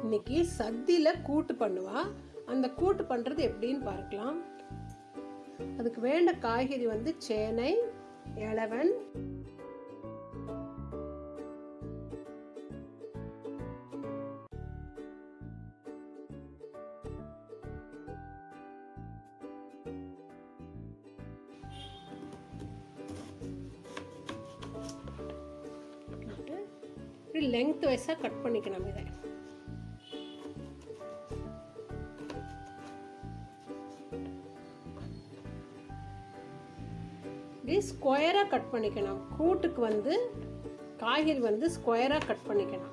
இன்னைக்கு சத்தியில் கூட்டு பண்ணுவா அந்த கூட்டு பண்ணுறது எப்படின்னு பார்க்கலாம் அதுக்கு வேண்ட காய்கறி வந்து சேனை இளவன் இப்படி லெங்த் வைஸாக கட் பண்ணிக்கணும் இதை இப்படி ஸ்கொயராக கட் பண்ணிக்கணும் கூட்டுக்கு வந்து காய்கறி வந்து ஸ்கொயராக கட் பண்ணிக்கணும்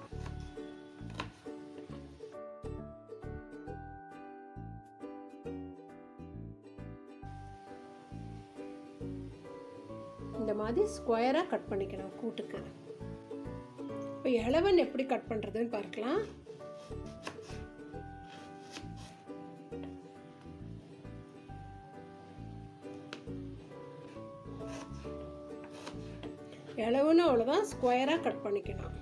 இந்த மாதிரி ஸ்கொயராக கட் பண்ணிக்கணும் கூட்டுக்கு இப்போ இளவன் எப்படி கட் பண்ணுறதுன்னு பார்க்கலாம் இளவுன்னு அவ்வளோதான் ஸ்கொயராக கட் பண்ணிக்கணும்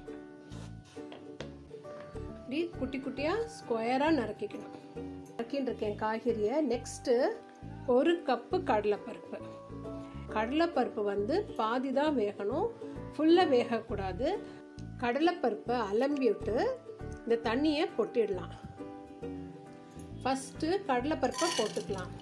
இப்படி குட்டி குட்டியாக ஸ்கொயராக நறுக்கிக்கணும் நறுக்கின்னு இருக்கேன் காய்கறியை நெக்ஸ்ட்டு ஒரு கப்பு கடலைப்பருப்பு கடலைப்பருப்பு வந்து பாதி தான் வேகணும் ஃபுல்லாக வேகக்கூடாது கடலைப்பருப்பை அலம்பி விட்டு இந்த தண்ணியை கொட்டிடலாம் ஃபஸ்ட்டு கடலைப்பருப்பை போட்டுக்கலாம்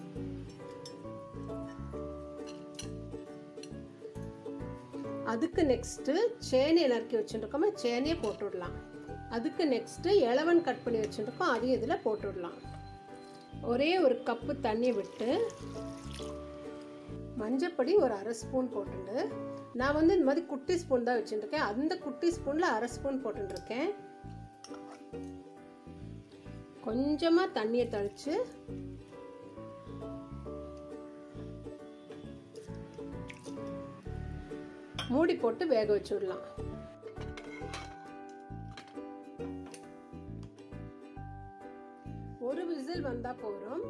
அதுக்கு நெக்ஸ்ட்டு சேனையை நறுக்கி வச்சுருக்கோமோ சேனையை போட்டு விடலாம் அதுக்கு நெக்ஸ்ட்டு இளவன் கட் பண்ணி வச்சுருக்கோம் அதையும் இதில் போட்டு விடலாம் ஒரே ஒரு கப்பு தண்ணி விட்டு மஞ்சப்பொடி ஒரு அரை ஸ்பூன் போட்டுண்டு நான் வந்து இந்த மாதிரி குட்டி ஸ்பூன் தான் வச்சுருக்கேன் அந்த குட்டி ஸ்பூனில் அரை ஸ்பூன் போட்டுருக்கேன் கொஞ்சமாக தண்ணியை தெளித்து மூடி போட்டு வேக வச்சு விடலாம் ஒரு விசில் வந்தால் போகிறோம்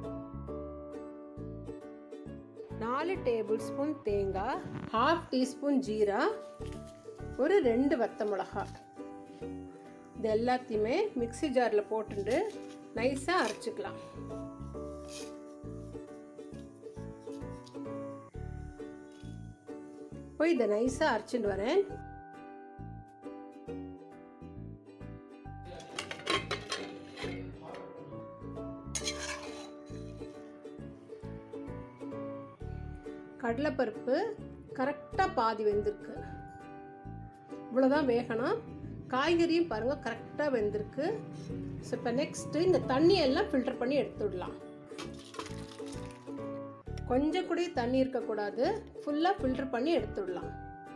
நாலு டேபிள் ஸ்பூன் தேங்காய் ஹாஃப் டீஸ்பூன் ஜீரா ஒரு ரெண்டு வத்த மிளகா இது எல்லாத்தையுமே மிக்சி ஜாரில் போட்டுட்டு நைஸாக அரைச்சிக்கலாம் போய் இதை நைஸாக அரைச்சிட்டு வரேன் கடலைப்பருப்பு கரெக்டாக பாதி வெந்திருக்கு இவ்வளோதான் வேகணும் காய்கறியும் பாருங்கள் கரெக்டாக வெந்திருக்கு ஸோ இப்போ நெக்ஸ்ட்டு இந்த தண்ணியெல்லாம் ஃபில்டர் பண்ணி எடுத்துடலாம் கொஞ்சம் கூட தண்ணி இருக்கக்கூடாது ஃபுல்லாக ஃபில்டர் பண்ணி எடுத்துடலாம்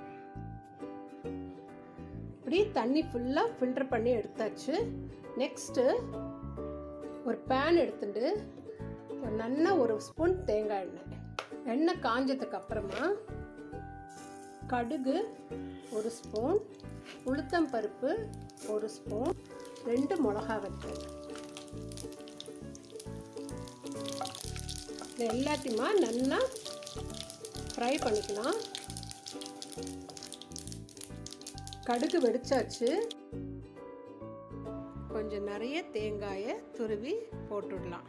இப்படி தண்ணி ஃபுல்லாக ஃபில்டர் பண்ணி எடுத்தாச்சு நெக்ஸ்ட்டு ஒரு பேன் எடுத்துட்டு ஒரு நல்ல ஒரு ஸ்பூன் தேங்காய் எண்ணெய் எண்ணெய் காஞ்சதுக்கு அப்புறமா கடுகு ஒரு ஸ்பூன் உளுத்தம் பருப்பு ஒரு ஸ்பூன் ரெண்டு மிளகா வத்தல் இது எல்லாத்தையுமா நல்லா ஃப்ரை பண்ணிக்கலாம் கடுகு வெடிச்சாச்சு கொஞ்சம் நிறைய தேங்காயை துருவி போட்டுடலாம்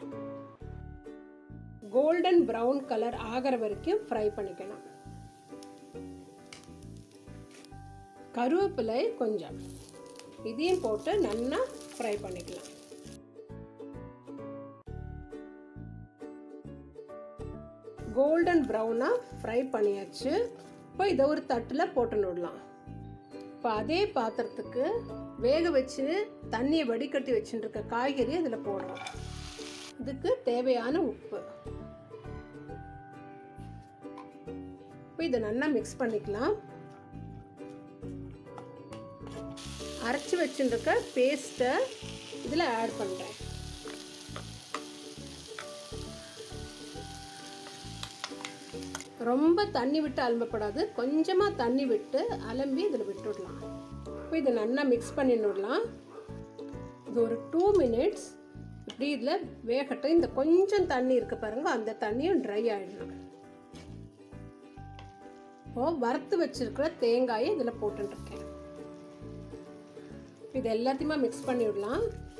கோல்டன் ப்ரௌன் கலர் ஆகிற வரைக்கும் ஃப்ரை பண்ணிக்கலாம் கருவேப்பிலை கொஞ்சம் இதையும் போட்டு நல்லா ஃப்ரை பண்ணிக்கலாம் கோல்டன் ப்ரௌனாக ஃப்ரை பண்ணியாச்சு இப்போ இதை ஒரு தட்டில் போட்டு விடலாம் இப்போ அதே பாத்திரத்துக்கு வேக வச்சு தண்ணியை வடிகட்டி வச்சுருக்க காய்கறி அதில் போடுறோம் இதுக்கு தேவையான உப்பு இப்போ இதை நல்லா மிக்ஸ் பண்ணிக்கலாம் அரைச்சி வச்சுருக்க பேஸ்ட்டை இதில் ஆட் பண்ணுறேன் ரொம்ப தண்ணி விட்டு அலம்பப்படாது கொஞ்சமாக தண்ணி விட்டு அலம்பி இதில் விட்டுடலாம் இப்போ இதை நல்லா மிக்ஸ் பண்ணி விடலாம் இது ஒரு டூ மினிட்ஸ் இப்படி இதில் வேகட்டும் இந்த கொஞ்சம் தண்ணி இருக்கு பாருங்க அந்த தண்ணியும் ட்ரை ஆகிடலாம் இப்போ வறுத்து வச்சிருக்கிற தேங்காயை இதில் போட்டுருக்கேன் இது எல்லாத்தையுமே மிக்ஸ் பண்ணி விடலாம்